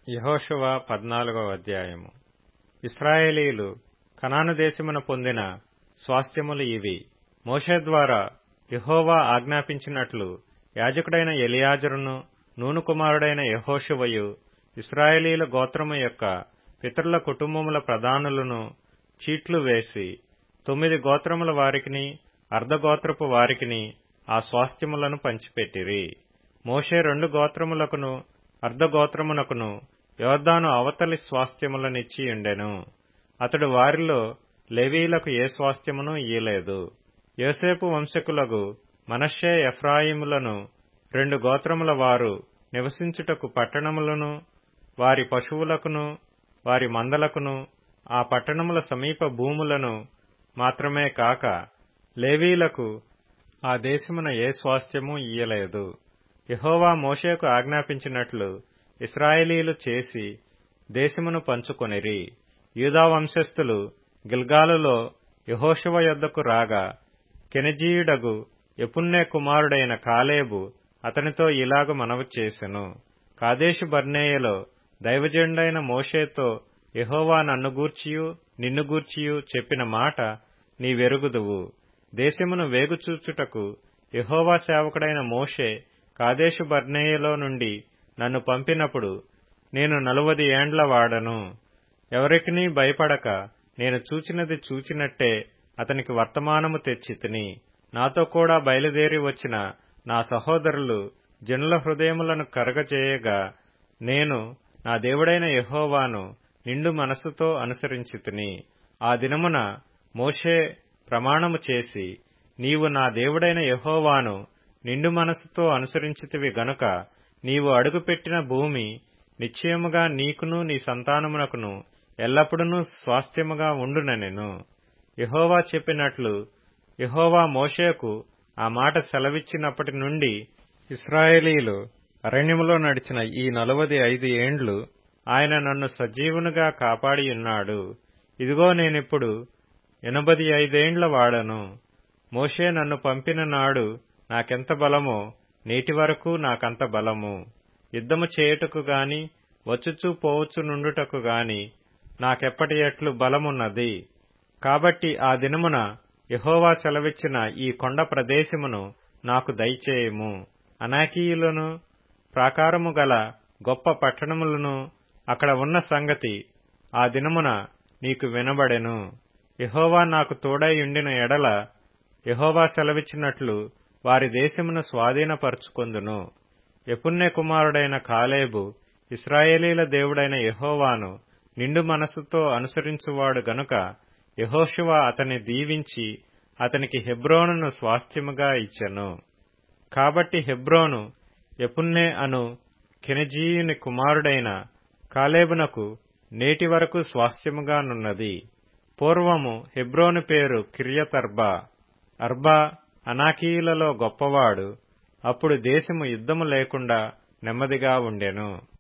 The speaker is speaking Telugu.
యహోషువ పద్నాలుగవ అధ్యాయము ఇస్రాయేలీలు కనాను దేశమున పొందిన స్వాస్థ్యములు ఇవి మోషే ద్వారా యహోవా ఆజ్ఞాపించినట్లు యాజకుడైన ఎలియాజరును నూను కుమారుడైన యహోషువయు ఇస్రాయేలీల గోత్రము యొక్క పితరుల కుటుంబముల ప్రధానులను చీట్లు వేసి తొమ్మిది గోత్రముల వారికిని అర్ధగోత్రపు వారికిని ఆ స్వాస్థ్యములను పంచిపెట్టిరి మోషే రెండు గోత్రములకును అర్ధగోత్రమునకును యోర్దాను అవతలి స్వాస్థ్యములనిచ్చియుండెను అతడు వారిలో లేవీలకు ఏ స్వాస్థ్యమును ఇయ్యలేదు యోసేపు వంశకులగు మనష్షే ఎఫ్రాయిములను రెండు గోత్రముల వారు నివసించుటకు పట్టణములను వారి పశువులకును వారి మందలకును ఆ పట్టణముల సమీప భూములను మాత్రమే కాక లేవీలకు ఆ దేశమున ఏ స్వాస్థ్యము ఇయ్యలేదు యహోవా మోషేకు ఆజ్ఞాపించినట్లు ఇస్రాయేలీలు చేసి దేశమును పంచుకొనిరి యూదా వంశస్థులు గిల్గాలులో యహోషువ యొద్దకు రాగా కెనజీయుడగు ఎపున్నే కుమారుడైన కాలేబు అతనితో ఇలాగ మనవి చేసెను కాదేశు బర్నేయలో దైవజనుడైన మోషేతో యహోవా నన్ను గూర్చియు నిన్ను గూర్చియు చెప్పిన మాట నీవెరుగుదువు దేశమును వేగుచూచుటకు యహోవా సేవకుడైన మోషే కాదేశు బర్నేయలో నుండి నన్ను పంపినప్పుడు నేను నలువది ఏండ్ల వాడను ఎవరికినీ భయపడక నేను చూచినది చూచినట్టే అతనికి వర్తమానము తెచ్చితిని నాతో కూడా బయలుదేరి వచ్చిన నా సహోదరులు జనుల హృదయములను కరగజేయగా నేను నా దేవుడైన యహోవాను నిండు మనస్సుతో అనుసరించితిని ఆ దినమున మోషే ప్రమాణము చేసి నీవు నా దేవుడైన యహోవాను నిండు మనస్సుతో అనుసరించితివి గనుక నీవు అడుగుపెట్టిన భూమి నిశ్చయముగా నీకును నీ సంతానమునకును ఎల్లప్పుడూ స్వాస్థ్యముగా ఉండునెను యహోవా చెప్పినట్లు యహోవా మోషేకు ఆ మాట సెలవిచ్చినప్పటి నుండి ఇస్రాయేలీలు అరణ్యములో నడిచిన ఈ నలువది ఐదు ఏండ్లు ఆయన నన్ను సజీవునిగా కాపాడియున్నాడు ఇదిగో నేనిప్పుడు ఎనభది ఐదేండ్ల వాడను మోషే నన్ను పంపిన నాడు నాకెంత బలమో నేటి వరకు నాకంత బలము యుద్ధము చేయుటకు గాని వచ్చుచూ పోవచ్చు నుండుటకు గాని నాకెప్పటి ఎట్లు బలమున్నది కాబట్టి ఆ దినమున యహోవా సెలవిచ్చిన ఈ కొండ ప్రదేశమును నాకు దయచేయము అనాకీయులను ప్రాకారము గల గొప్ప పట్టణములను అక్కడ ఉన్న సంగతి ఆ దినమున నీకు వినబడెను యహోవా నాకు తోడైయుండిన ఎడల యహోవా సెలవిచ్చినట్లు వారి దేశమును స్వాధీనపరుచుకొందును ఎపుణ్య కుమారుడైన కాలేబు ఇస్రాయేలీల దేవుడైన యహోవాను నిండు మనస్సుతో అనుసరించువాడు గనుక యహోషువ అతని దీవించి అతనికి హెబ్రోనును స్వాస్థ్యముగా ఇచ్చెను కాబట్టి హెబ్రోను ఎపున్నే అను కెనజీయుని కుమారుడైన కాలేబునకు నేటి వరకు స్వాస్థ్యముగానున్నది పూర్వము హెబ్రోను పేరు కిర్యతర్బా అర్బా అనాకీయులలో గొప్పవాడు అప్పుడు దేశము యుద్ధము లేకుండా నెమ్మదిగా ఉండెను